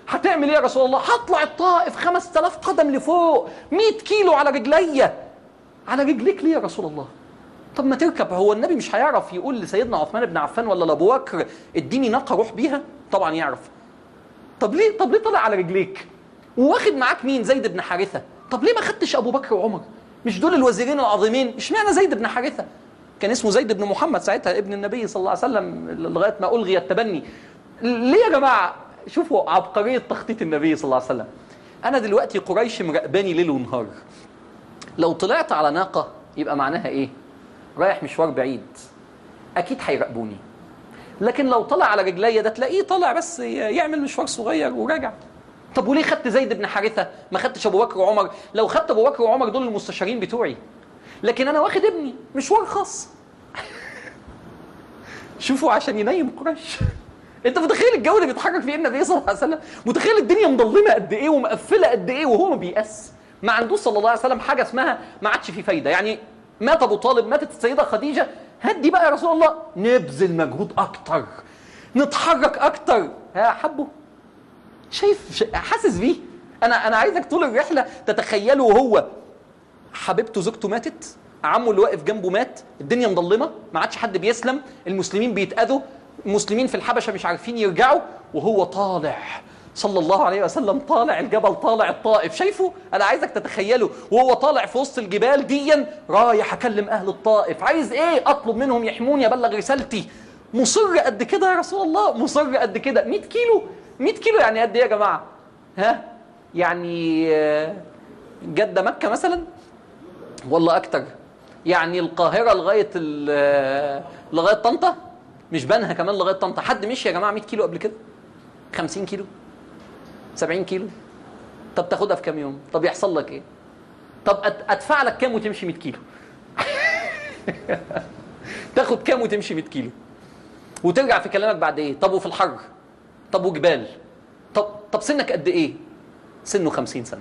هتعمل ايه يا رسول الله هطلع الطائف 5000 قدم لفوق 100 كيلو على رجليا على رجليك ليه يا رسول الله طب ما تركب هو النبي مش هيعرف يقول لسيدنا عثمان بن عفان ولا لابو بكر اديني ناقه روح بيها طبعا يعرف طب ليه طب ليه طلع على رجليك وواخد معاك مين زيد بن حارثه طب ليه ما خدتش ابو بكر وعمر مش دول الوزيرين العظيمين اشمعنى زيد بن حارثه كان اسمه زيد بن محمد ساعتها ابن النبي صلى الله عليه وسلم لغايه ما الغي التبني ليه يا جماعه شوفوا عبقريه تخطيط النبي صلى الله عليه وسلم انا دلوقتي قريش مراقباني ليل ونهار لو طلعت على ناقه يبقى معناها ايه رايح مشوار بعيد اكيد هيراقبوني لكن لو طلع على رجليا ده تلاقيه طالع بس يعمل مشوار صغير وراجع طب وليه خدت زيد بن حارثه ما خدتش ابو بكر وعمر لو خدت ابو بكر وعمر دول المستشارين بتوعي لكن انا واخد ابني مشوار خاص شوفوا عشان ينيم قريش انت متخيل الجو اللي بيتحرك فيه النبي صلى الله عليه وسلم متخيل الدنيا مظلمه قد ايه ومقفله قد ايه وهو ما بيأس ما عندوش صلى الله عليه وسلم حاجه اسمها ما عادش في فايده يعني مات ابو طالب ماتت السيده خديجه هدي بقى يا رسول الله نبذل مجهود اكتر نتحرك اكتر ها حبه شايف حاسس بيه انا انا عايزك طول الرحله تتخيله وهو حبيبته زوجته ماتت عمه اللي واقف جنبه مات الدنيا مظلمه ما عادش حد بيسلم المسلمين بيتاذوا المسلمين في الحبشه مش عارفين يرجعوا وهو طالع صلى الله عليه وسلم طالع الجبل طالع الطائف شايفه انا عايزك تتخيله وهو طالع في وسط الجبال ديا رايح اكلم اهل الطائف عايز ايه اطلب منهم يحموني ابلغ رسالتي مصر قد كده يا رسول الله مصر قد كده 100 كيلو 100 كيلو يعني قد ايه يا جماعه ها يعني جده مكه مثلا ولا اكتر يعني القاهره لغايه لغايه طنطا مش بنها كمان لغايه طنطا حد مشي يا جماعه 100 كيلو قبل كده 50 كيلو 70 كيلو طب تاخدها في كام يوم طب يحصل لك ايه طب ادفع لك كام وتمشي 100 كيلو تاخد كام وتمشي 100 كيلو وترجع في كلامك بعد ايه طب وفي الحر طب وجبال طب طب سنك قد ايه سنه 50 سنه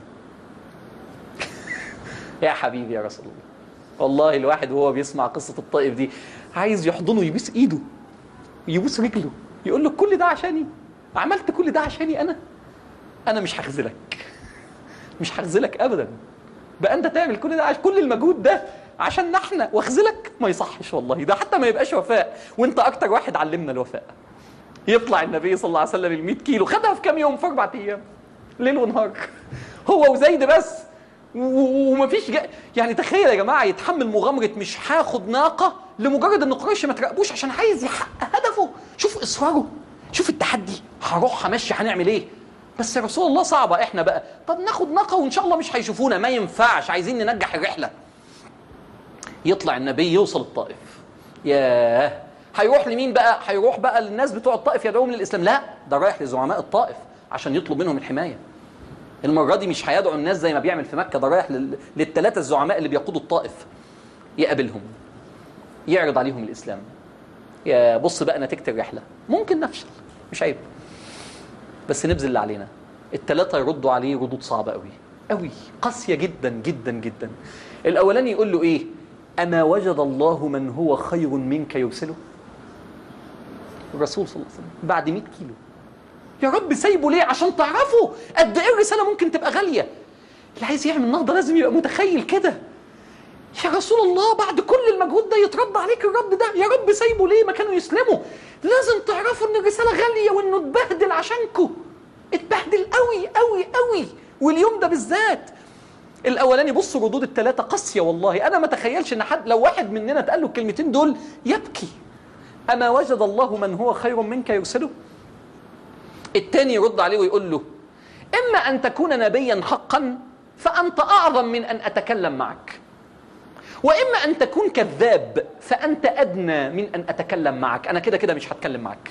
يا حبيبي يا رسول الله والله الواحد وهو بيسمع قصه الطائف دي عايز يحضنه يبوس ايده يبوس رجله يقول له كل ده عشاني عملت كل ده عشاني انا انا مش هخذلك مش هخذلك ابدا بقى انت تعمل كل ده عشان كل المجهود ده عشان احنا واخذلك ما يصحش والله ده حتى ما يبقاش وفاء وانت اكتر واحد علمنا الوفاء يطلع النبي صلى الله عليه وسلم ال 100 كيلو خدها في كام يوم في اربع ايام ليل ونهار هو وزيد بس ومفيش جا... يعني تخيل يا جماعه يتحمل مغامره مش هاخد ناقه لمجرد ان قريش ما تراقبوش عشان عايز يحقق هدفه شوف اصراره شوف التحدي هروح همشي هنعمل ايه بس يا رسول الله صعبه احنا بقى طب ناخد ناقه وان شاء الله مش هيشوفونا ما ينفعش عايزين ننجح الرحله يطلع النبي يوصل الطائف ياه هيروح لمين بقى هيروح بقى للناس بتوع الطائف يدعوهم للاسلام لا ده رايح لزعماء الطائف عشان يطلب منهم الحمايه المره دي مش هيدعو الناس زي ما بيعمل في مكه ده رايح لل... للثلاثه الزعماء اللي بيقودوا الطائف يقابلهم يعرض عليهم الاسلام يا بص بقى نتيجه الرحله ممكن نفشل مش عيب بس نبذل اللي علينا الثلاثه يردوا عليه ردود صعبه قوي قوي قاسيه جدا جدا جدا الاولاني يقول له ايه اما وجد الله من هو خير منك يرسله الرسول صلى الله عليه وسلم بعد 100 كيلو يا رب سايبه ليه عشان تعرفوا قد ايه الرساله ممكن تبقى غاليه اللي عايز يعمل نهضه لازم يبقى متخيل كده يا رسول الله بعد كل المجهود ده يترد عليك الرد ده يا رب سايبه ليه ما كانوا يسلموا لازم تعرفوا ان الرساله غاليه وانه اتبهدل عشانكم اتبهدل قوي قوي قوي واليوم ده بالذات الاولاني بص ردود الثلاثه قاسيه والله انا ما اتخيلش ان حد لو واحد مننا اتقال له الكلمتين دول يبكي اما وجد الله من هو خير منك يرسله التاني يرد عليه ويقول له اما ان تكون نبيا حقا فانت اعظم من ان اتكلم معك واما ان تكون كذاب فانت ادنى من ان اتكلم معك انا كده كده مش هتكلم معك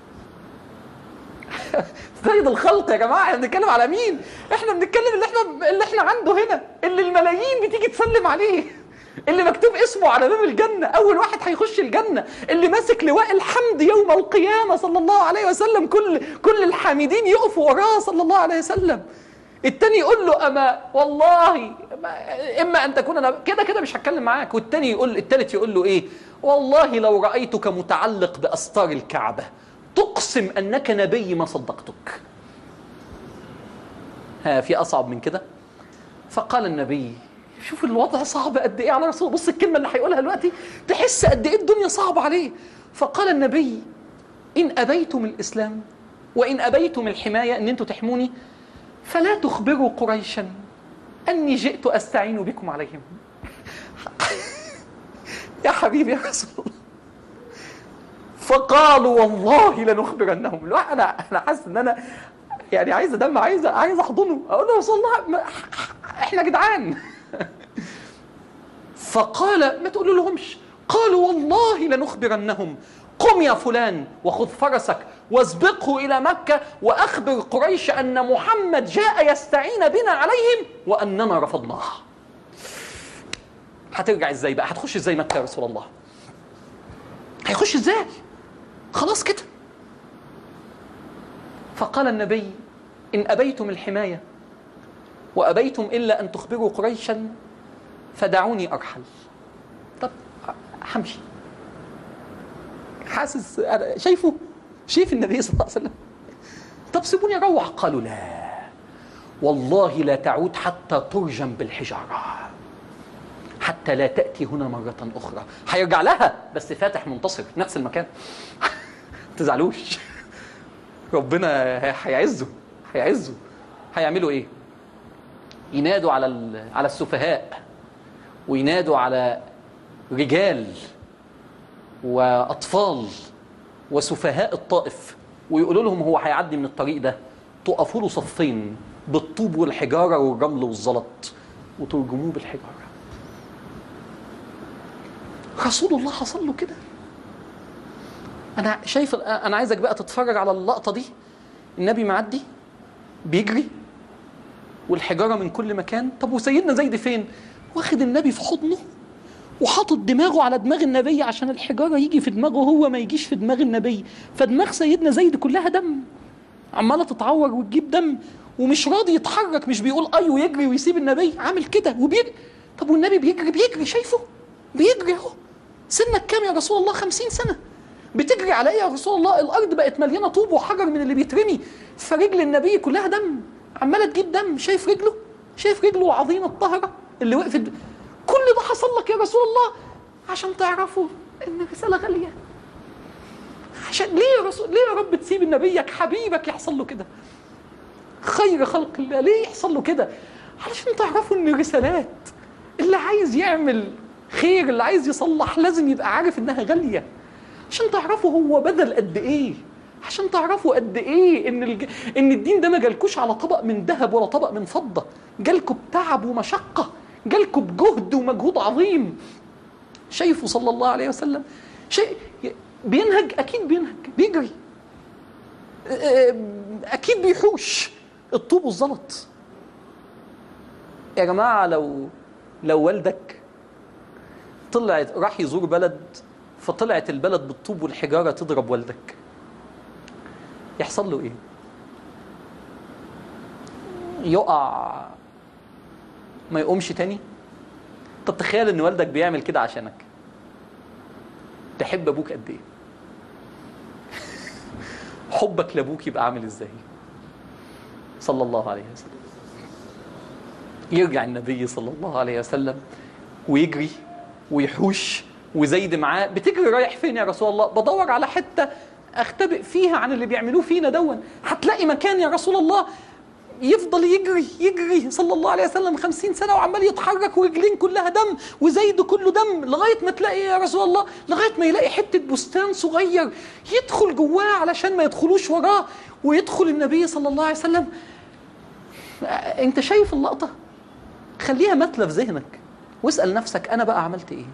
سيد الخلق يا جماعه احنا بنتكلم على مين احنا بنتكلم اللي احنا اللي احنا عنده هنا اللي الملايين بتيجي تسلم عليه اللي مكتوب اسمه على باب الجنة أول واحد هيخش الجنة اللي ماسك لواء الحمد يوم القيامة صلى الله عليه وسلم كل كل الحامدين يقفوا وراه صلى الله عليه وسلم التاني يقول له أما والله إما أن تكون أنا كده كده مش هتكلم معاك والتاني يقول التالت يقول له إيه والله لو رأيتك متعلق بأستار الكعبة تقسم أنك نبي ما صدقتك ها في اصعب من كده فقال النبي شوف الوضع صعب قد ايه على رسول بص الكلمه اللي هيقولها دلوقتي تحس قد ايه الدنيا صعبه عليه فقال النبي ان ابيتم الاسلام وان ابيتم الحمايه ان انتم تحموني فلا تخبروا قريشا اني جئت استعين بكم عليهم يا حبيبي يا رسول الله فقالوا والله لنخبرنهم لا انا انا حاسس ان انا يعني عايز دم عايز عايز احضنه اقول له يا رسول الله ما احنا جدعان فقال ما تقول لهمش قالوا والله لنخبرنهم قم يا فلان وخذ فرسك واسبقه الى مكه واخبر قريش ان محمد جاء يستعين بنا عليهم واننا رفضناه هترجع ازاي بقى هتخش ازاي مكه يا رسول الله هيخش ازاي خلاص كده فقال النبي ان ابيتم الحمايه وابيتم الا ان تخبروا قريشا فدعوني ارحل طب همشي حاسس أنا شايفه شايف النبي صلى الله عليه وسلم طب سيبوني اروح قالوا لا والله لا تعود حتى ترجم بالحجاره حتى لا تأتي هنا مرة أخرى هيرجع لها بس فاتح منتصر في نفس المكان تزعلوش ربنا هيعزه هيعزه هيعملوا ايه ينادوا على على السفهاء وينادوا على رجال واطفال وسفهاء الطائف ويقولوا لهم هو هيعدي من الطريق ده تقفوا له صفين بالطوب والحجاره والرمل والزلط وترجموه بالحجاره رسول الله حصل له كده انا شايف انا عايزك بقى تتفرج على اللقطه دي النبي معدي بيجري والحجاره من كل مكان طب وسيدنا زيد فين واخد النبي في حضنه وحاطط دماغه على دماغ النبي عشان الحجاره يجي في دماغه هو ما يجيش في دماغ النبي فدماغ سيدنا زيد كلها دم عماله تتعور وتجيب دم ومش راضي يتحرك مش بيقول اي ويجري ويسيب النبي عامل كده وبيجري طب والنبي بيجري بيجري شايفه بيجري اهو سنك كام يا رسول الله خمسين سنه بتجري على ايه يا رسول الله الارض بقت مليانه طوب وحجر من اللي بيترمي فرجل النبي كلها دم عماله تجيب دم شايف رجله شايف رجله عظيمه الطهره اللي وقفت كل ده حصل لك يا رسول الله عشان تعرفوا ان الرساله غاليه عشان ليه يا رسول ليه يا رب تسيب نبيك حبيبك يحصل له كده خير خلق الله ليه يحصل له كده علشان تعرفوا ان الرسالات اللي عايز يعمل خير اللي عايز يصلح لازم يبقى عارف انها غاليه عشان تعرفوا هو بذل قد ايه عشان تعرفوا قد ايه ان الج... ان الدين ده ما جالكوش على طبق من ذهب ولا طبق من فضه جالكوا بتعب ومشقه جالكوا بجهد ومجهود عظيم شايفه صلى الله عليه وسلم شيء بينهج اكيد بينهج بيجري اكيد بيحوش الطوب والزلط يا جماعه لو لو والدك طلعت راح يزور بلد فطلعت البلد بالطوب والحجاره تضرب والدك يحصل له ايه يقع ما يقومش تاني طب تخيل ان والدك بيعمل كده عشانك تحب ابوك قد ايه حبك لابوك يبقى عامل ازاي صلى الله عليه وسلم يرجع النبي صلى الله عليه وسلم ويجري ويحوش وزيد معاه بتجري رايح فين يا رسول الله بدور على حته اختبئ فيها عن اللي بيعملوه فينا دون هتلاقي مكان يا رسول الله يفضل يجري يجري صلى الله عليه وسلم خمسين سنة وعمال يتحرك ورجلين كلها دم وزيد كله دم لغاية ما تلاقي يا رسول الله لغاية ما يلاقي حتة بستان صغير يدخل جواه علشان ما يدخلوش وراه ويدخل النبي صلى الله عليه وسلم انت شايف اللقطة خليها متلة في ذهنك واسأل نفسك أنا بقى عملت إيه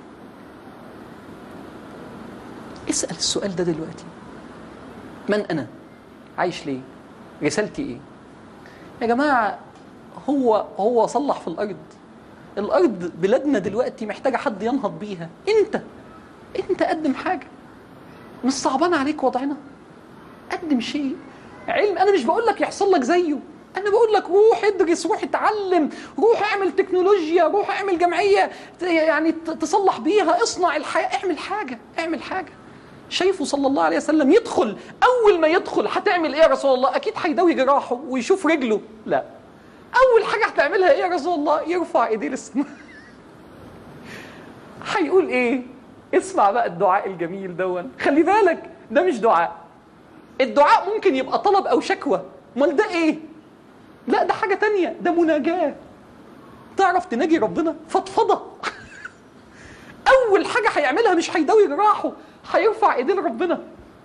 اسأل السؤال ده دلوقتي من أنا عايش ليه رسالتي إيه يا جماعة هو هو صلح في الأرض الأرض بلادنا دلوقتي محتاجة حد ينهض بيها أنت أنت قدم حاجة مش صعبان عليك وضعنا قدم شيء علم أنا مش بقول لك يحصل لك زيه أنا بقول لك روح ادرس روح اتعلم روح اعمل تكنولوجيا روح اعمل جمعية يعني تصلح بيها اصنع الحياة اعمل حاجة اعمل حاجة شايفه صلى الله عليه وسلم يدخل اول ما يدخل هتعمل ايه يا رسول الله اكيد هيداوي جراحه ويشوف رجله لا اول حاجه هتعملها ايه يا رسول الله يرفع ايديه للسماء هيقول ايه اسمع بقى الدعاء الجميل دون خلي بالك ده مش دعاء الدعاء ممكن يبقى طلب او شكوى امال ده ايه لا ده حاجه تانية ده مناجاه تعرف تناجي ربنا فضفضه اول حاجه هيعملها مش هيداوي جراحه هيرفع ايديه لربنا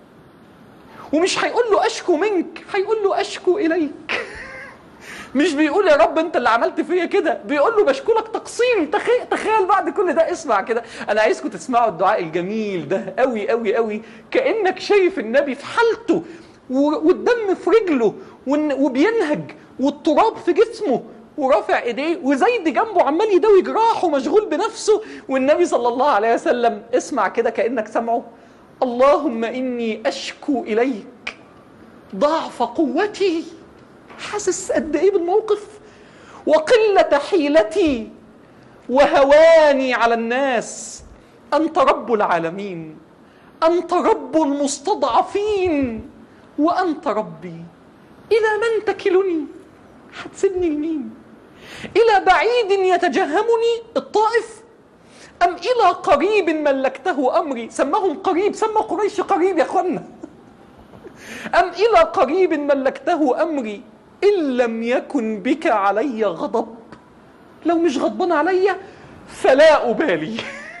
ومش هيقول له اشكو منك هيقول له اشكو اليك مش بيقول يا رب انت اللي عملت فيا كده بيقول له بشكو لك تقصيري تخيل تخيل بعد كل ده اسمع كده انا عايزكم تسمعوا الدعاء الجميل ده قوي قوي قوي كانك شايف النبي في حالته و- والدم في رجله والن- وبينهج والتراب في جسمه ورافع ايديه وزيد جنبه عمال يداوي جراحه مشغول بنفسه والنبي صلى الله عليه وسلم اسمع كده كانك سامعه اللهم اني اشكو اليك ضعف قوتي حاسس قد ايه بالموقف وقله حيلتي وهواني على الناس انت رب العالمين انت رب المستضعفين وانت ربي الى من تكلني هتسيبني لمين الى بعيد يتجهمني الطائف ام الى قريب ملكته امري سماهم قريب سمى قريش قريب يا اخوانا أم إلى قريب ملكته أمري إن لم يكن بك علي غضب لو مش غضبان عليا فلا أبالي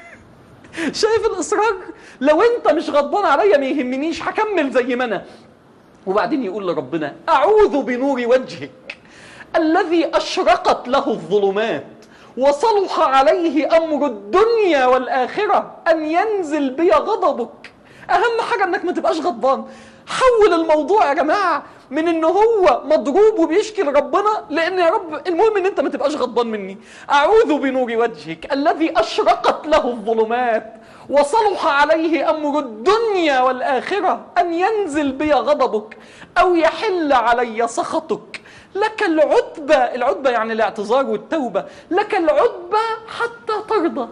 شايف الإصرار لو أنت مش غضبان عليا ما يهمنيش هكمل زي ما أنا وبعدين يقول لربنا أعوذ بنور وجهك الذي أشرقت له الظلمات وصلح عليه أمر الدنيا والآخرة أن ينزل بي غضبك أهم حاجة أنك ما تبقاش غضبان حول الموضوع يا جماعة من ان هو مضروب وبيشكي لربنا لان يا رب المهم ان انت ما تبقاش غضبان مني اعوذ بنور وجهك الذي اشرقت له الظلمات وصلح عليه امر الدنيا والاخره ان ينزل بي غضبك او يحل علي سخطك لك العتبة العتبة يعني الاعتذار والتوبة لك العتبة حتى ترضى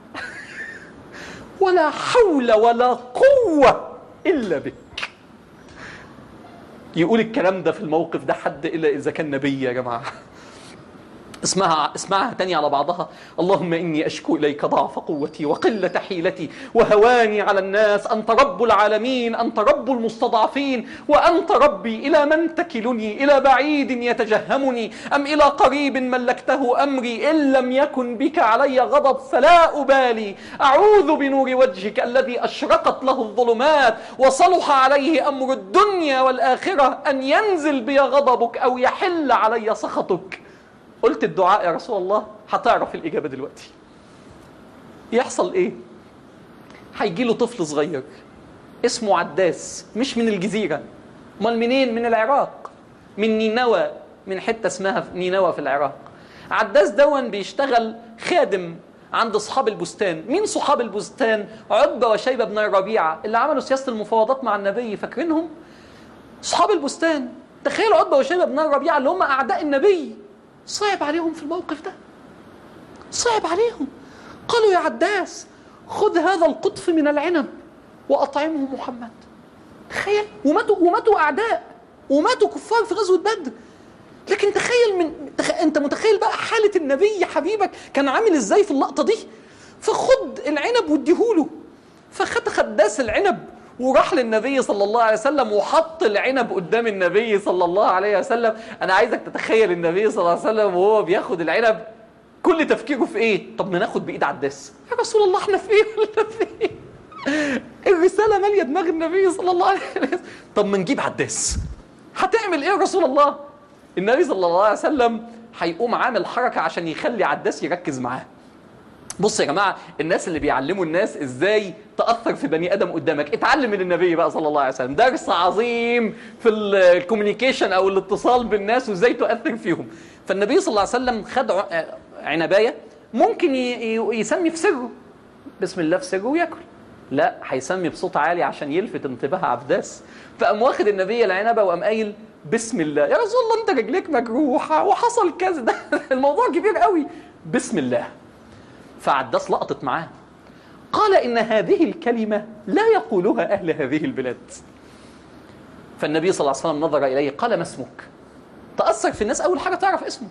ولا حول ولا قوة إلا بك يقول الكلام ده في الموقف ده حد إلا إذا كان نبي يا جماعة اسمعها اسمعها تاني على بعضها اللهم اني اشكو اليك ضعف قوتي وقله حيلتي وهواني على الناس انت رب العالمين انت رب المستضعفين وانت ربي الى من تكلني الى بعيد يتجهمني ام الى قريب ملكته امري ان لم يكن بك علي غضب فلا ابالي اعوذ بنور وجهك الذي اشرقت له الظلمات وصلح عليه امر الدنيا والاخره ان ينزل بي غضبك او يحل علي سخطك قلت الدعاء يا رسول الله هتعرف الإجابة دلوقتي يحصل إيه هيجي له طفل صغير اسمه عداس مش من الجزيرة امال منين من العراق من نينوى من حتة اسمها نينوى في العراق عداس دون بيشتغل خادم عند اصحاب البستان مين صحاب البستان عتبة وشيبة بن ربيعة اللي عملوا سياسة المفاوضات مع النبي فاكرينهم اصحاب البستان تخيلوا عتبة وشيبة بن ربيعة اللي هم اعداء النبي صعب عليهم في الموقف ده صعب عليهم قالوا يا عداس خذ هذا القطف من العنب واطعمه محمد تخيل وماتوا وماتوا اعداء وماتوا كفار في غزوه بدر لكن تخيل من تخ... انت متخيل بقى حاله النبي حبيبك كان عامل ازاي في اللقطه دي فخد العنب واديهوله فخد خداس العنب وراح للنبي صلى الله عليه وسلم وحط العنب قدام النبي صلى الله عليه وسلم انا عايزك تتخيل النبي صلى الله عليه وسلم وهو بياخد العنب كل تفكيره في ايه طب ما ناخد بايد عداس يا رسول الله احنا في ايه ولا في ايه الرساله ماليه دماغ النبي صلى الله عليه وسلم طب ما نجيب عداس هتعمل ايه يا رسول الله النبي صلى الله عليه وسلم هيقوم عامل حركه عشان يخلي عداس يركز معاه بص يا جماعه الناس اللي بيعلموا الناس ازاي تاثر في بني ادم قدامك اتعلم من النبي بقى صلى الله عليه وسلم درس عظيم في الكوميونيكيشن او الاتصال بالناس وازاي تؤثر فيهم فالنبي صلى الله عليه وسلم خد عنبايه ممكن يسمي في سره بسم الله في سره وياكل لا هيسمي بصوت عالي عشان يلفت انتباه عبداس فقام واخد النبي العنبه وقام قايل بسم الله يا رسول الله انت رجليك مجروحه وحصل كذا ده الموضوع كبير قوي بسم الله فعداس لقطت معاه قال إن هذه الكلمة لا يقولها أهل هذه البلاد فالنبي صلى الله عليه وسلم نظر إليه قال ما اسمك تأثر في الناس أول حاجة تعرف اسمه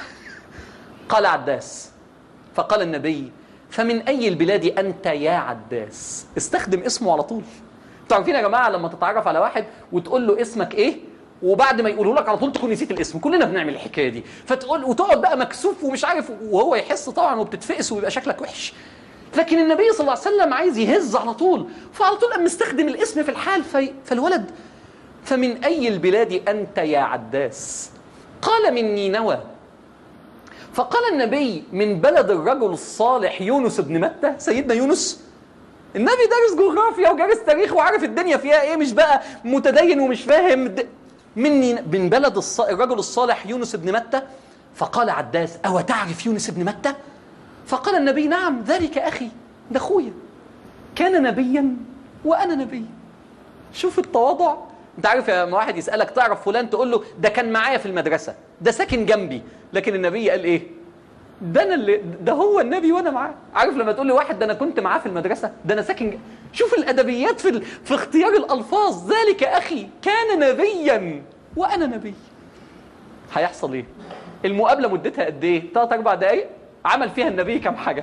قال عداس فقال النبي فمن أي البلاد أنت يا عداس استخدم اسمه على طول تعرفين يا جماعة لما تتعرف على واحد وتقول له اسمك إيه وبعد ما يقولوا لك على طول تكون نسيت الاسم كلنا بنعمل الحكايه دي فتقول وتقعد بقى مكسوف ومش عارف وهو يحس طبعا وبتتفقس ويبقى شكلك وحش لكن النبي صلى الله عليه وسلم عايز يهز على طول فعلى طول قام مستخدم الاسم في الحال في فالولد فمن اي البلاد انت يا عداس قال من نينوى فقال النبي من بلد الرجل الصالح يونس بن متى سيدنا يونس النبي دارس جغرافيا ودارس تاريخ وعارف الدنيا فيها ايه مش بقى متدين ومش فاهم د... مني من بلد الص... الرجل الصالح يونس بن متى فقال عداس أو تعرف يونس بن متى فقال النبي نعم ذلك أخي ده أخويا كان نبيا وأنا نبي شوف التواضع انت عارف يا واحد يسألك تعرف فلان تقول له ده كان معايا في المدرسة ده ساكن جنبي لكن النبي قال ايه ده انا اللي ده هو النبي وانا معاه عارف لما تقول لي واحد ده انا كنت معاه في المدرسه ده انا ساكن ج- شوف الادبيات في ال... في اختيار الالفاظ ذلك اخي كان نبيا وانا نبي هيحصل ايه المقابله مدتها قد ايه 3 4 دقائق عمل فيها النبي كام حاجه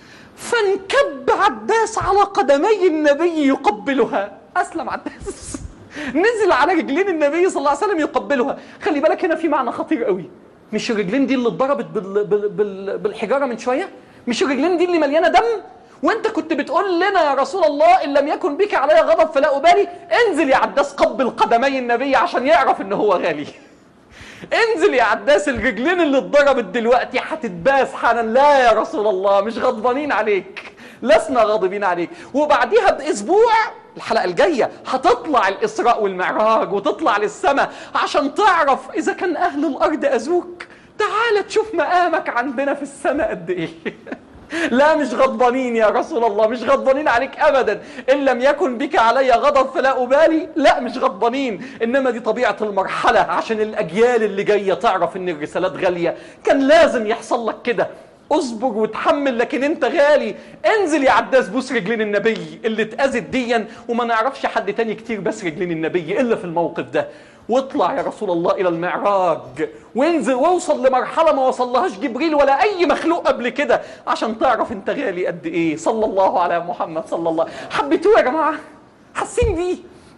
فانكب عداس على قدمي النبي يقبلها اسلم عداس نزل على رجلين النبي صلى الله عليه وسلم يقبلها خلي بالك هنا في معنى خطير قوي مش الرجلين دي اللي اتضربت بال... بال... بال... بالحجاره من شويه مش الرجلين دي اللي مليانه دم وانت كنت بتقول لنا يا رسول الله ان لم يكن بك علي غضب فلا ابالي انزل يا عداس قبل قدمي النبي عشان يعرف ان هو غالي انزل يا عداس الرجلين اللي اتضربت دلوقتي هتتباس حالا لا يا رسول الله مش غضبانين عليك لسنا غاضبين عليك وبعديها باسبوع الحلقه الجايه هتطلع الاسراء والمعراج وتطلع للسماء عشان تعرف اذا كان اهل الارض اذوك تعال تشوف مقامك عندنا في السماء قد ايه لا مش غضبانين يا رسول الله مش غضبانين عليك ابدا ان لم يكن بك علي غضب فلا ابالي لا مش غضبانين انما دي طبيعه المرحله عشان الاجيال اللي جايه تعرف ان الرسالات غاليه كان لازم يحصل لك كده اصبر وتحمل لكن انت غالي انزل يا عداس بوس رجلين النبي اللي اتأذت ديا وما نعرفش حد تاني كتير بس رجلين النبي الا في الموقف ده واطلع يا رسول الله الى المعراج وانزل واوصل لمرحله ما وصلهاش جبريل ولا اي مخلوق قبل كده عشان تعرف انت غالي قد ايه صلى الله على محمد صلى الله حبيتوه يا جماعه حاسين بيه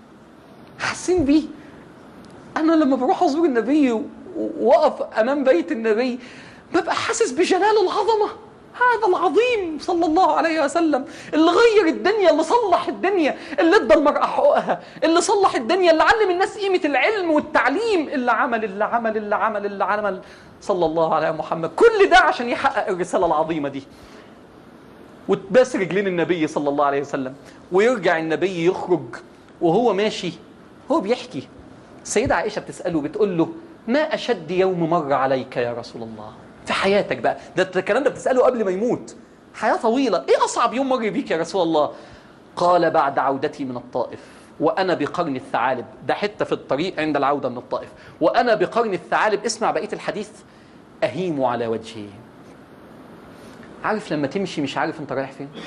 حاسين بيه انا لما بروح ازور النبي و- واقف امام بيت النبي ببقى حاسس بجلال العظمه هذا العظيم صلى الله عليه وسلم اللي غير الدنيا اللي صلح الدنيا اللي ادى المرأة حقوقها اللي صلح الدنيا اللي علم الناس قيمة العلم والتعليم اللي عمل اللي عمل اللي عمل اللي عمل صلى الله على محمد كل ده عشان يحقق الرسالة العظيمة دي وتباس رجلين النبي صلى الله عليه وسلم ويرجع النبي يخرج وهو ماشي هو بيحكي السيدة عائشة بتسأله بتقول له ما أشد يوم مر عليك يا رسول الله في حياتك بقى ده الكلام ده بتسأله قبل ما يموت حياة طويلة إيه أصعب يوم مر بيك يا رسول الله قال بعد عودتي من الطائف وأنا بقرن الثعالب ده حتة في الطريق عند العودة من الطائف وأنا بقرن الثعالب اسمع بقية الحديث أهيم على وجهي عارف لما تمشي مش عارف انت رايح فين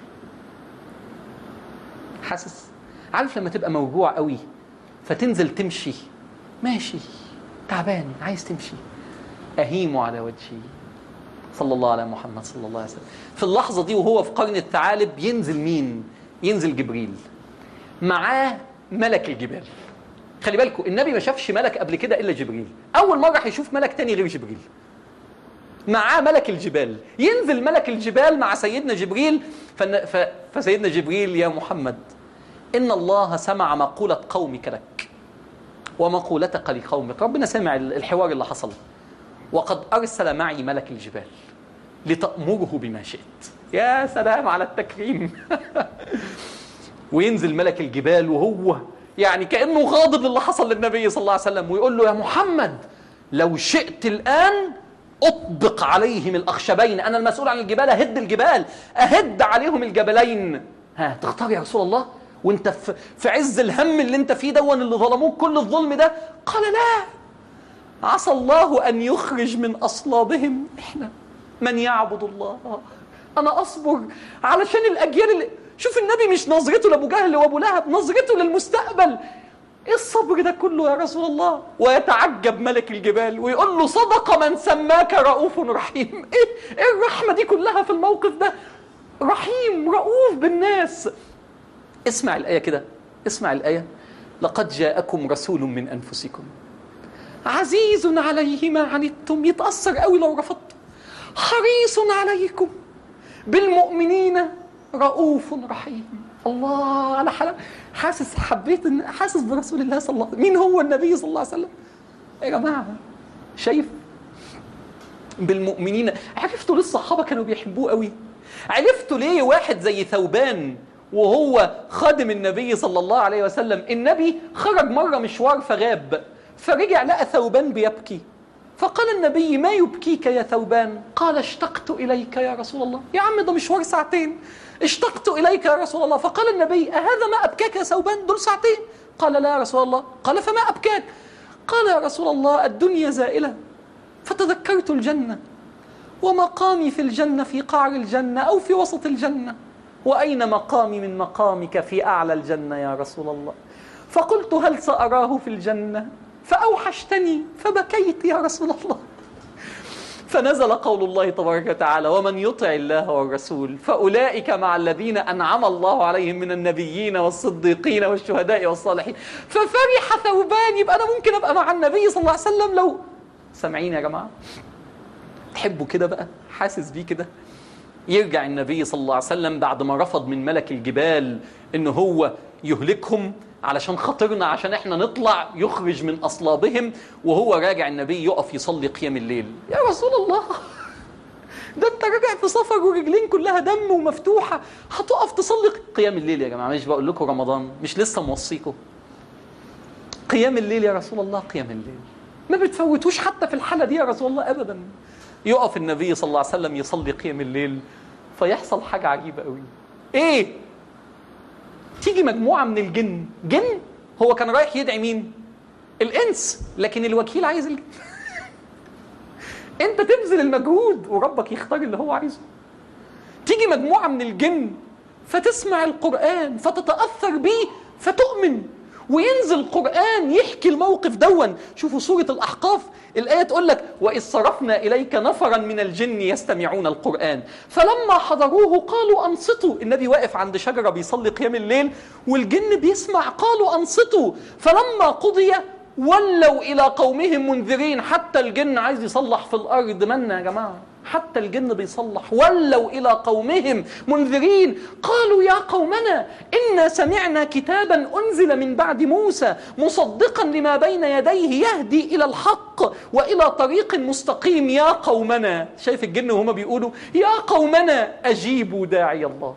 حاسس عارف لما تبقى موجوع قوي فتنزل تمشي ماشي تعبان عايز تمشي أهيم على وجهي صلى الله على محمد صلى الله عليه وسلم في اللحظة دي وهو في قرن الثعالب ينزل مين ينزل جبريل معاه ملك الجبال خلي بالكم النبي ما شافش ملك قبل كده إلا جبريل أول مرة هيشوف ملك تاني غير جبريل معاه ملك الجبال ينزل ملك الجبال مع سيدنا جبريل فن- ف- فسيدنا جبريل يا محمد إن الله سمع مقولة قومك لك ومقولتك لقومك ربنا سمع ال- الحوار اللي حصل وقد أرسل معي ملك الجبال لتأمره بما شئت يا سلام على التكريم وينزل ملك الجبال وهو يعني كأنه غاضب للي حصل للنبي صلى الله عليه وسلم ويقول له يا محمد لو شئت الآن أطبق عليهم الأخشبين أنا المسؤول عن الجبال أهد الجبال أهد عليهم الجبلين ها تختار يا رسول الله وانت في, في عز الهم اللي انت فيه دون اللي ظلموك كل الظلم ده قال لا عسى الله أن يخرج من أصلابهم إحنا من يعبد الله انا اصبر علشان الاجيال اللي شوف النبي مش نظرته لابو جهل وابو لهب نظرته للمستقبل ايه الصبر ده كله يا رسول الله ويتعجب ملك الجبال ويقول له صدق من سماك رؤوف رحيم ايه ايه الرحمه دي كلها في الموقف ده رحيم رؤوف بالناس اسمع الايه كده اسمع الايه لقد جاءكم رسول من انفسكم عزيز عليه ما عنتم يتاثر قوي لو رفضتم حريص عليكم بالمؤمنين رؤوف رحيم الله انا حل... حاسس حبيت إن... حاسس برسول الله صلى الله عليه وسلم مين هو النبي صلى الله عليه وسلم يا جماعه شايف بالمؤمنين عرفتوا ليه الصحابه كانوا بيحبوه قوي عرفتوا ليه واحد زي ثوبان وهو خادم النبي صلى الله عليه وسلم النبي خرج مره مشوار فغاب فرجع لقى ثوبان بيبكي فقال النبي ما يبكيك يا ثوبان قال اشتقت إليك يا رسول الله يا عم ده مشوار ساعتين اشتقت إليك يا رسول الله فقال النبي أهذا ما أبكاك يا ثوبان دول ساعتين قال لا يا رسول الله قال فما أبكاك قال يا رسول الله الدنيا زائلة فتذكرت الجنة ومقامي في الجنة في قعر الجنة أو في وسط الجنة وأين مقامي من مقامك في أعلى الجنة يا رسول الله فقلت هل سأراه في الجنة فأوحشتني فبكيت يا رسول الله فنزل قول الله تبارك وتعالى ومن يطع الله والرسول فأولئك مع الذين أنعم الله عليهم من النبيين والصديقين والشهداء والصالحين ففرح ثوبان يبقى أنا ممكن أبقى مع النبي صلى الله عليه وسلم لو سامعين يا جماعة تحبوا كده بقى حاسس بيه كده يرجع النبي صلى الله عليه وسلم بعد ما رفض من ملك الجبال ان هو يهلكهم علشان خاطرنا عشان احنا نطلع يخرج من اصلابهم وهو راجع النبي يقف يصلي قيام الليل يا رسول الله ده انت راجع في سفر ورجلين كلها دم ومفتوحه هتقف تصلي قيام الليل يا جماعه مش بقول لكم رمضان مش لسه موصيكم قيام الليل يا رسول الله قيام الليل ما بتفوتوش حتى في الحاله دي يا رسول الله ابدا يقف النبي صلى الله عليه وسلم يصلي قيام الليل فيحصل حاجه عجيبه قوي ايه تيجي مجموعه من الجن جن هو كان رايح يدعي مين الانس لكن الوكيل عايز الجن انت تبذل المجهود وربك يختار اللي هو عايزه تيجي مجموعه من الجن فتسمع القران فتتاثر بيه فتؤمن وينزل قرآن يحكي الموقف دون شوفوا سورة الأحقاف الآية تقول لك وإذ صرفنا إليك نفرا من الجن يستمعون القرآن فلما حضروه قالوا أنصتوا النبي واقف عند شجرة بيصلي قيام الليل والجن بيسمع قالوا أنصتوا فلما قضي ولوا إلى قومهم منذرين حتى الجن عايز يصلح في الأرض منا يا جماعة حتى الجن بيصلح ولوا إلى قومهم منذرين قالوا يا قومنا إنا سمعنا كتابا أنزل من بعد موسى مصدقا لما بين يديه يهدي إلى الحق وإلى طريق مستقيم يا قومنا شايف الجن وهما بيقولوا يا قومنا أجيبوا داعي الله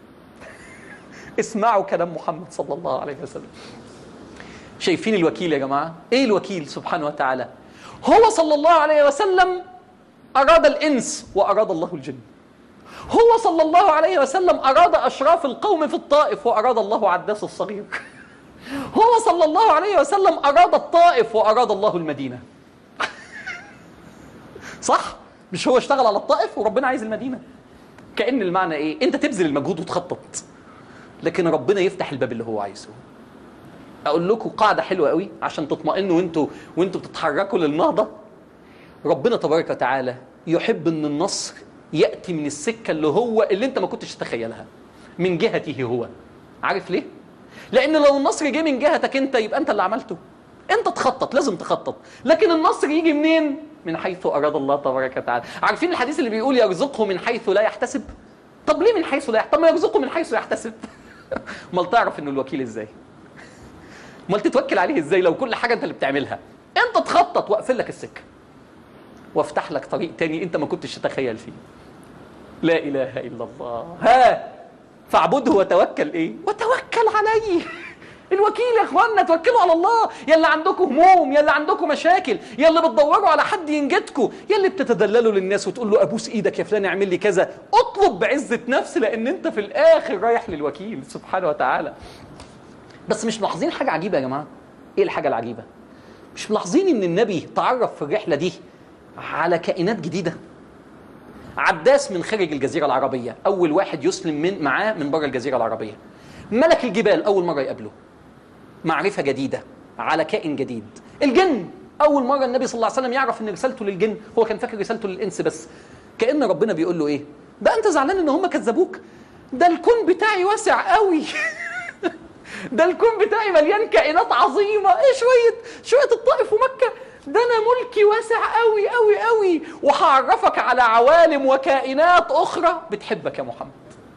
اسمعوا كلام محمد صلى الله عليه وسلم شايفين الوكيل يا جماعة ايه الوكيل سبحانه وتعالى هو صلى الله عليه وسلم أراد الإنس وأراد الله الجن هو صلى الله عليه وسلم أراد أشراف القوم في الطائف وأراد الله عداس الصغير هو صلى الله عليه وسلم أراد الطائف وأراد الله المدينة صح؟ مش هو اشتغل على الطائف وربنا عايز المدينة كأن المعنى إيه؟ أنت تبذل المجهود وتخطط لكن ربنا يفتح الباب اللي هو عايزه اقول لكم قاعده حلوه قوي عشان تطمئنوا وانتوا وانتوا بتتحركوا للنهضه ربنا تبارك وتعالى يحب ان النصر ياتي من السكه اللي هو اللي انت ما كنتش تتخيلها من جهته هو عارف ليه لان لو النصر جه من جهتك انت يبقى انت اللي عملته انت تخطط لازم تخطط لكن النصر يجي منين من حيث اراد الله تبارك وتعالى عارفين الحديث اللي بيقول يرزقه من حيث لا يحتسب طب ليه من حيث لا يحتسب طب ما يرزقه من حيث يحتسب امال تعرف انه الوكيل ازاي امال تتوكل عليه ازاي لو كل حاجه انت اللي بتعملها انت تخطط واقفل لك السكه وافتح لك طريق تاني انت ما كنتش تتخيل فيه لا اله الا الله ها فاعبده وتوكل ايه وتوكل عليه الوكيل يا اخوانا توكلوا على الله يا اللي عندكم هموم يا اللي عندكم مشاكل يا اللي بتدوروا على حد ينجدكم يا اللي بتتدللوا للناس وتقول له ابوس ايدك يا فلان اعمل لي كذا اطلب بعزه نفس لان انت في الاخر رايح للوكيل سبحانه وتعالى بس مش ملاحظين حاجه عجيبه يا جماعه ايه الحاجه العجيبه مش ملاحظين ان النبي تعرف في الرحله دي على كائنات جديده عداس من خارج الجزيره العربيه اول واحد يسلم من معاه من بره الجزيره العربيه ملك الجبال اول مره يقابله معرفه جديده على كائن جديد الجن اول مره النبي صلى الله عليه وسلم يعرف ان رسالته للجن هو كان فاكر رسالته للانس بس كان ربنا بيقول له ايه ده انت زعلان ان هم كذبوك ده الكون بتاعي واسع قوي ده الكون بتاعي مليان كائنات عظيمه ايه شويه شويه الطائف ومكه ده انا ملكي واسع قوي قوي قوي وهعرفك على عوالم وكائنات اخرى بتحبك يا محمد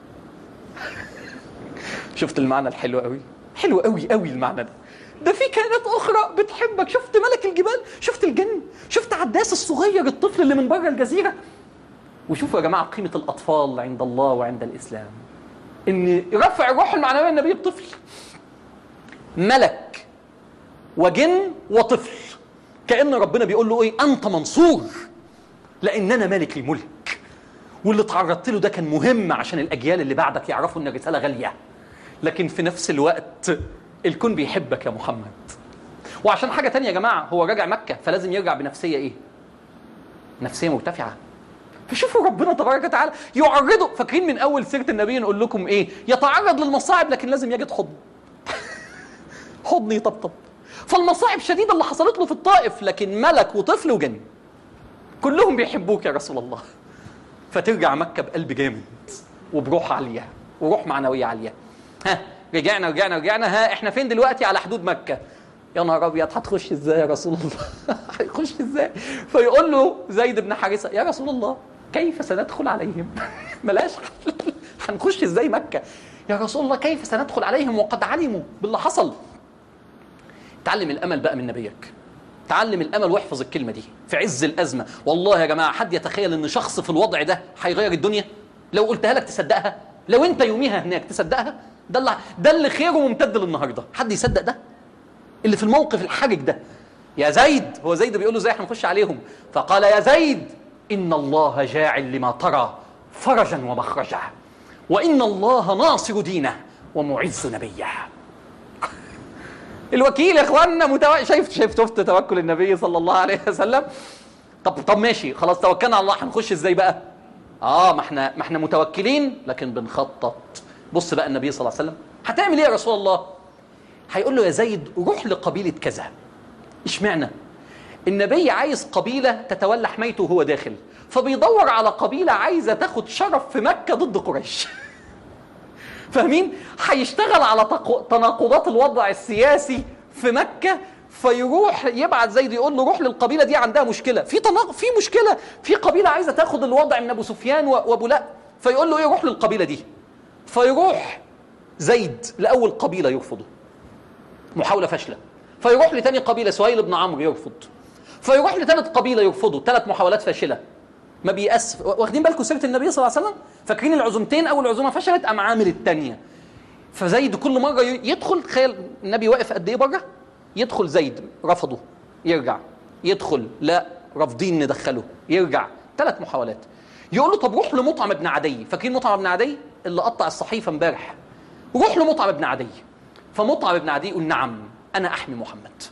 شفت المعنى الحلو قوي حلو قوي قوي المعنى ده ده في كائنات اخرى بتحبك شفت ملك الجبال شفت الجن شفت عداس الصغير الطفل اللي من بره الجزيره وشوفوا يا جماعه قيمه الاطفال عند الله وعند الاسلام ان رفع الروح المعنويه النبي بطفل ملك وجن وطفل كان ربنا بيقول له ايه انت منصور لان انا مالك الملك واللي تعرضت له ده كان مهم عشان الاجيال اللي بعدك يعرفوا ان الرساله غاليه لكن في نفس الوقت الكون بيحبك يا محمد وعشان حاجه تانية يا جماعه هو راجع مكه فلازم يرجع بنفسيه ايه نفسيه مرتفعه فشوفوا ربنا تبارك وتعالى يعرضه فاكرين من اول سيره النبي نقول لكم ايه يتعرض للمصاعب لكن لازم يجد حضن حضن يطبطب فالمصاعب شديده اللي حصلت له في الطائف لكن ملك وطفل وجن كلهم بيحبوك يا رسول الله فترجع مكه بقلب جامد وبروح عاليه وروح معنويه عاليه ها رجعنا رجعنا رجعنا ها احنا فين دلوقتي على حدود مكه يا نهار ابيض هتخش ازاي يا رسول الله هيخش ازاي فيقول له زيد بن حارثه يا رسول الله كيف سندخل عليهم ملاش حل. هنخش ازاي مكه يا رسول الله كيف سندخل عليهم وقد علموا باللي حصل تعلم الامل بقى من نبيك تعلم الامل واحفظ الكلمه دي في عز الازمه والله يا جماعه حد يتخيل ان شخص في الوضع ده هيغير الدنيا لو قلتها لك تصدقها لو انت يوميها هناك تصدقها ده اللي ده اللي خيره ممتد للنهارده حد يصدق ده اللي في الموقف الحرج ده يا زيد هو زيد بيقول له ازاي هنخش عليهم فقال يا زيد ان الله جاعل لما ترى فرجا ومخرجا وان الله ناصر دينه ومعز نبيه الوكيل يا اخواننا متو... شايف شايف شفت توكل النبي صلى الله عليه وسلم طب طب ماشي خلاص توكلنا على الله هنخش ازاي بقى اه ما احنا ما احنا متوكلين لكن بنخطط بص بقى النبي صلى الله عليه وسلم هتعمل ايه يا رسول الله هيقول له يا زيد روح لقبيله كذا اشمعنى النبي عايز قبيله تتولى حمايته وهو داخل فبيدور على قبيله عايزه تاخد شرف في مكه ضد قريش فاهمين هيشتغل على تق- تناقضات الوضع السياسي في مكه فيروح يبعت زيد يقول له روح للقبيله دي عندها مشكله في تناق... في مشكله في قبيله عايزه تاخد الوضع من ابو سفيان و- وابو لا فيقول له ايه روح للقبيله دي فيروح زيد لاول قبيله يرفضه محاوله فاشله فيروح لتاني قبيله سهيل بن عمرو يرفض فيروح لثالث قبيله يرفضوا ثلاث محاولات فاشله ما بيأس واخدين بالكم سيره النبي صلى الله عليه وسلم فاكرين العزومتين اول عزومه فشلت قام عامل الثانيه فزيد كل مره ي- يدخل تخيل النبي واقف قد ايه بره يدخل زيد رفضه يرجع يدخل لا رافضين ندخله يرجع ثلاث محاولات يقول له طب روح لمطعم بن عدي فاكرين مطعم بن عدي اللي قطع الصحيفه امبارح روح لمطعم بن عدي فمطعم بن عدي يقول نعم انا احمي محمد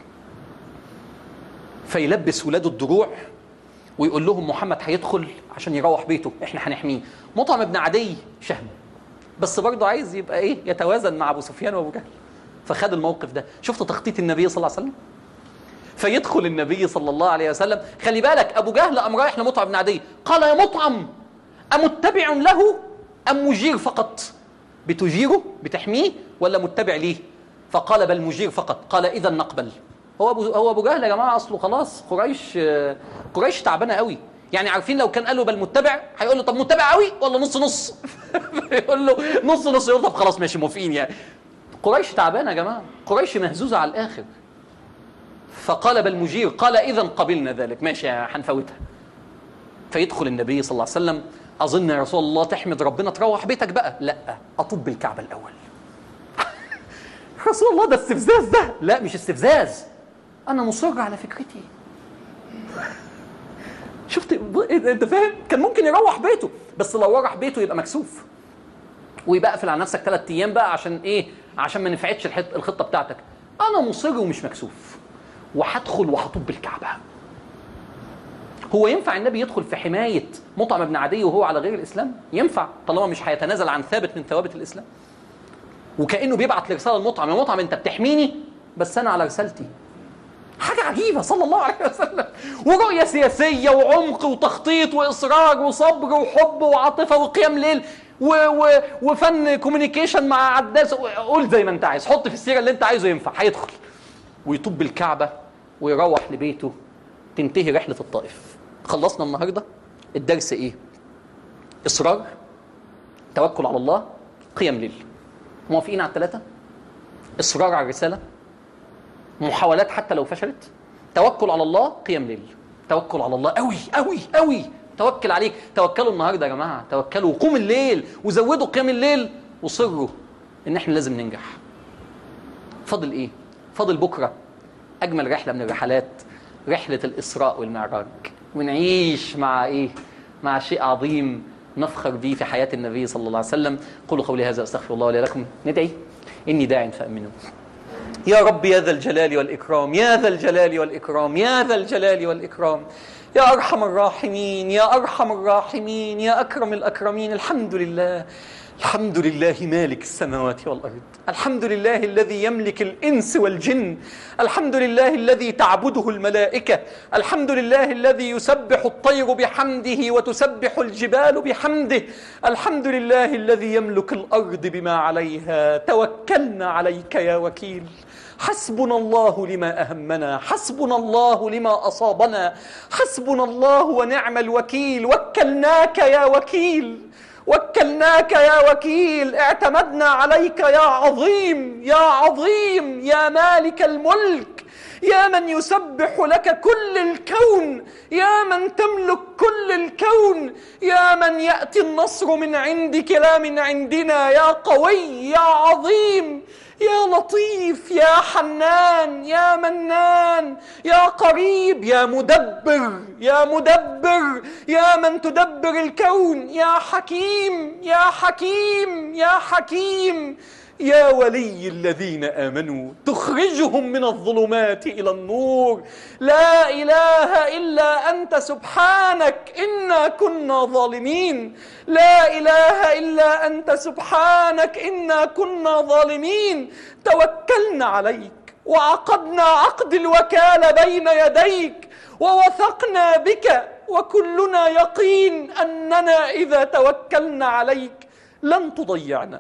فيلبس ولاده الدروع ويقول لهم محمد هيدخل عشان يروح بيته احنا هنحميه مطعم بن عدي شهم بس برضه عايز يبقى ايه يتوازن مع ابو سفيان وابو جهل فخد الموقف ده شفت تخطيط النبي صلى الله عليه وسلم فيدخل النبي صلى الله عليه وسلم خلي بالك ابو جهل قام رايح لمطعم بن عدي قال يا مطعم امتبع له ام مجير فقط بتجيره بتحميه ولا متبع ليه فقال بل مجير فقط قال اذا نقبل هو ابو هو ابو جهل يا جماعه اصله خلاص قريش قريش تعبانه قوي يعني عارفين لو كان قال له بل متبع هيقول له طب متبع قوي ولا نص نص يقول له نص نص يقول طب خلاص ماشي موافقين يعني قريش تعبانه يا جماعه قريش مهزوزه على الاخر فقال بل مجير قال اذا قبلنا ذلك ماشي هنفوتها فيدخل النبي صلى الله عليه وسلم اظن يا رسول الله تحمد ربنا تروح بيتك بقى لا اطب بالكعبه الاول رسول الله ده استفزاز ده لا مش استفزاز انا مصر على فكرتي شفت انت فاهم كان ممكن يروح بيته بس لو راح بيته يبقى مكسوف ويبقى اقفل على نفسك ثلاث ايام بقى عشان ايه عشان ما نفعتش الحت- الخطه بتاعتك انا مصر ومش مكسوف وهدخل وهطب الكعبه هو ينفع النبي يدخل في حمايه مطعم بن عدي وهو على غير الاسلام ينفع طالما مش هيتنازل عن ثابت من ثوابت الاسلام وكانه بيبعت لرساله المطعم يا مطعم انت بتحميني بس انا على رسالتي حاجة عجيبة صلى الله عليه وسلم ورؤية سياسية وعمق وتخطيط وإصرار وصبر وحب وعاطفة وقيام ليل و و وفن كوميونيكيشن مع عداس قول زي ما انت عايز حط في السيرة اللي انت عايزه ينفع هيدخل ويطب الكعبة ويروح لبيته تنتهي رحلة الطائف خلصنا النهاردة الدرس ايه إصرار توكل على الله قيام ليل موافقين على الثلاثة إصرار على الرسالة محاولات حتى لو فشلت توكل على الله قيام ليل توكل على الله قوي قوي قوي توكل عليك توكلوا النهارده يا جماعه توكلوا وقوم الليل وزودوا قيام الليل وصروا ان احنا لازم ننجح فاضل ايه فاضل بكره اجمل رحله من الرحلات رحله الاسراء والمعراج ونعيش مع ايه مع شيء عظيم نفخر به في حياه النبي صلى الله عليه وسلم قولوا قولي هذا استغفر الله لي لكم ندعي اني داع فامنوا يا رب يا ذا الجلال والإكرام يا ذا الجلال والإكرام يا ذا الجلال والإكرام يا أرحم الراحمين يا أرحم الراحمين يا أكرم الأكرمين الحمد لله الحمد لله مالك السماوات والأرض الحمد لله الذي يملك الإنس والجن الحمد لله الذي تعبده الملائكة الحمد لله الذي يسبح الطير بحمده وتسبح الجبال بحمده الحمد لله الذي يملك الأرض بما عليها توكلنا عليك يا وكيل حسبنا الله لما أهمنا حسبنا الله لما أصابنا حسبنا الله ونعم الوكيل وكلناك يا وكيل وكلناك يا وكيل اعتمدنا عليك يا عظيم يا عظيم يا مالك الملك يا من يسبح لك كل الكون يا من تملك كل الكون يا من ياتي النصر من عندك لا من عندنا يا قوي يا عظيم يا لطيف يا حنان يا منان يا قريب يا مدبر يا مدبر يا من تدبر الكون يا حكيم يا حكيم يا حكيم يا ولي الذين امنوا تخرجهم من الظلمات الى النور لا اله الا انت سبحانك انا كنا ظالمين لا اله الا انت سبحانك انا كنا ظالمين توكلنا عليك وعقدنا عقد الوكاله بين يديك ووثقنا بك وكلنا يقين اننا اذا توكلنا عليك لن تضيعنا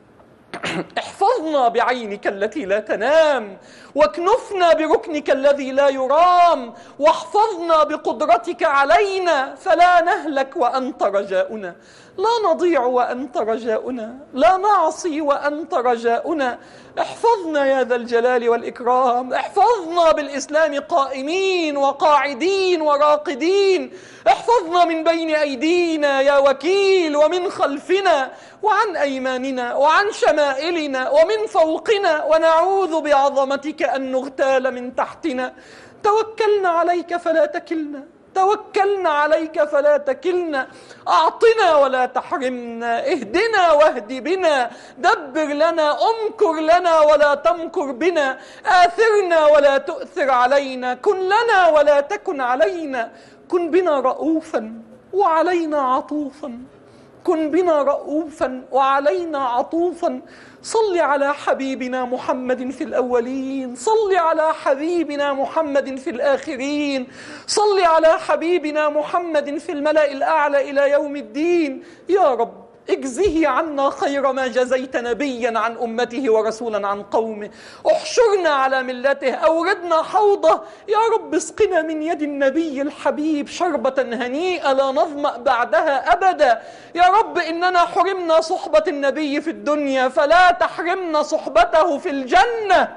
احفظنا بعينك التي لا تنام واكنفنا بركنك الذي لا يرام واحفظنا بقدرتك علينا فلا نهلك وانت رجاؤنا لا نضيع وانت رجاؤنا لا نعصي وانت رجاؤنا احفظنا يا ذا الجلال والاكرام احفظنا بالاسلام قائمين وقاعدين وراقدين احفظنا من بين ايدينا يا وكيل ومن خلفنا وعن ايماننا وعن شمائلنا ومن فوقنا ونعوذ بعظمتك ان نغتال من تحتنا توكلنا عليك فلا تكلنا توكلنا عليك فلا تكلنا اعطنا ولا تحرمنا اهدنا واهد بنا دبر لنا امكر لنا ولا تمكر بنا اثرنا ولا تؤثر علينا كن لنا ولا تكن علينا كن بنا رؤوفا وعلينا عطوفا كن بنا رؤوفا وعلينا عطوفا صل على حبيبنا محمد في الاولين صل على حبيبنا محمد في الاخرين صل على حبيبنا محمد في الملا الاعلى الى يوم الدين يا رب اجزه عنا خير ما جزيت نبيا عن امته ورسولا عن قومه احشرنا على ملته اوردنا حوضه يا رب اسقنا من يد النبي الحبيب شربه هنيئه لا نظما بعدها ابدا يا رب اننا حرمنا صحبه النبي في الدنيا فلا تحرمنا صحبته في الجنه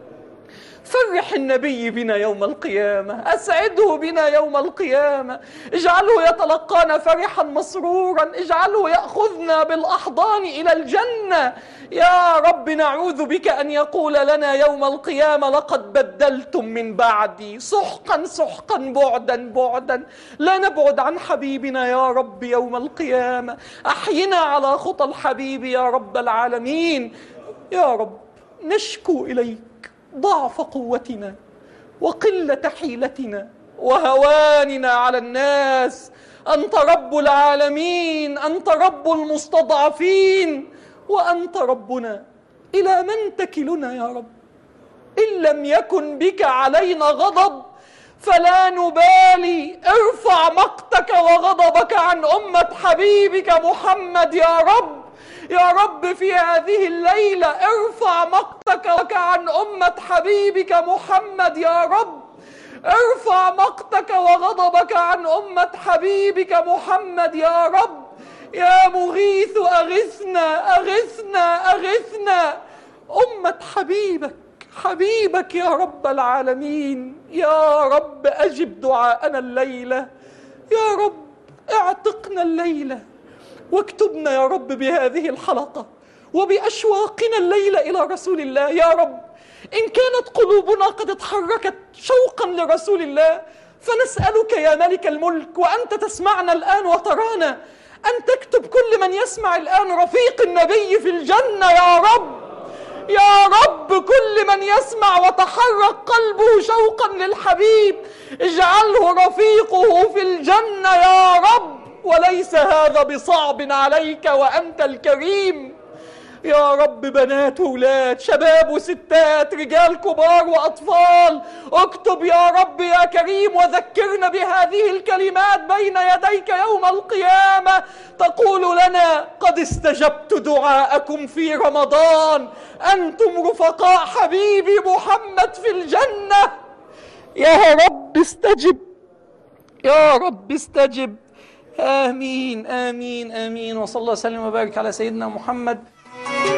فرح النبي بنا يوم القيامة أسعده بنا يوم القيامة اجعله يتلقانا فرحا مسرورا اجعله يأخذنا بالأحضان إلى الجنة يا رب نعوذ بك أن يقول لنا يوم القيامة لقد بدلتم من بعدي سحقا سحقا بعدا بعدا لا نبعد عن حبيبنا يا رب يوم القيامة أحينا على خطى الحبيب يا رب العالمين يا رب نشكو إليك ضعف قوتنا وقلة حيلتنا وهواننا على الناس أنت رب العالمين أنت رب المستضعفين وأنت ربنا إلى من تكلنا يا رب إن لم يكن بك علينا غضب فلا نبالي ارفع مقتك وغضبك عن أمة حبيبك محمد يا رب يا رب في هذه الليلة ارفع مقتك عن أمة حبيبك محمد يا رب ارفع مقتك وغضبك عن أمة حبيبك محمد يا رب يا مغيث أغثنا أغثنا أغثنا أمة حبيبك حبيبك يا رب العالمين يا رب أجب دعاءنا الليلة يا رب اعتقنا الليلة واكتبنا يا رب بهذه الحلقة وبأشواقنا الليلة إلى رسول الله يا رب إن كانت قلوبنا قد اتحركت شوقا لرسول الله فنسألك يا ملك الملك وأنت تسمعنا الآن وترانا أن تكتب كل من يسمع الآن رفيق النبي في الجنة يا رب يا رب كل من يسمع وتحرك قلبه شوقا للحبيب اجعله رفيقه في الجنة يا رب وليس هذا بصعب عليك وأنت الكريم يا رب بنات وولاد شباب وستات رجال كبار وأطفال اكتب يا رب يا كريم وذكرنا بهذه الكلمات بين يديك يوم القيامة تقول لنا قد استجبت دعاءكم في رمضان أنتم رفقاء حبيبي محمد في الجنة يا رب استجب يا رب استجب آمين آمين آمين وصلى الله وسلم وبارك على سيدنا محمد